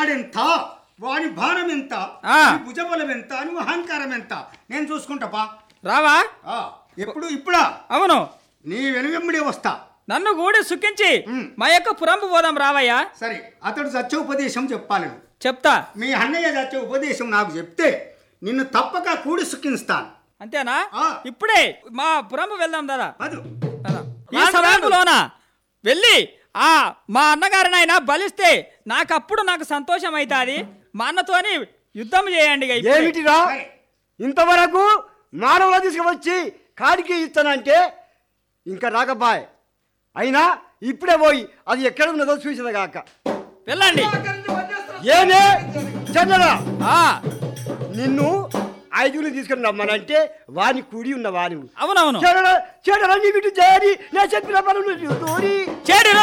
వాడెంత వాడి భారం ఎంత ఆ. వాడి భుజబలం ఎంత అని అహంకారం ఎంత నేను చూసుకుంటాపా రావా ఆ, ఎప్పుడు ఇప్పుడా అవును నీ వెనువెంబడి వస్తా నన్ను గూడి సుఖించి ఉమ్. మా యొక్క పురంపు పోదాం రావయ్యా సరే అతడు సత్య ఉపదేశం చెప్పాలి నువ్వు. చెప్తా మీ అన్నయ్య సత్య ఉపదేశం నాకు చెప్తే నిన్ను తప్పక కూడి సుఖిస్తాను అంతేనా ఆ. ఇప్పుడే మా పురంపు వెళ్దాం దాదా పదు కదా. ఈ రాను, సమయంలోన వెళ్ళి ఆ మా అన్నగారిని ఆయన బలిస్తే నాకప్పుడు నాకు సంతోషం అవుతుంది మా అన్నతోని యుద్ధం చేయండి ఇక ఇప్పుడే. ఏమిటిరా సరే. ఇంతవరకు మానవుల తీసుకువచ్చి కాడికి ఇస్తానంటే ఇంకా రాకబాయ్ అయినా ఇప్పుడే పోయి అది ఎక్కడ ఉన్నదో చూసిన కాక వెళ్ళండి ఏనే చంద్రరా ఆ నిన్ను ఐదుగురిని తీసుకుని రమ్మనంటే వాని కుడి ఉన్న వాని అవునవును చెడరా చెడరా నీ బిడ్డ చేరి నా చెప్పిన పనులు తోరి చేడు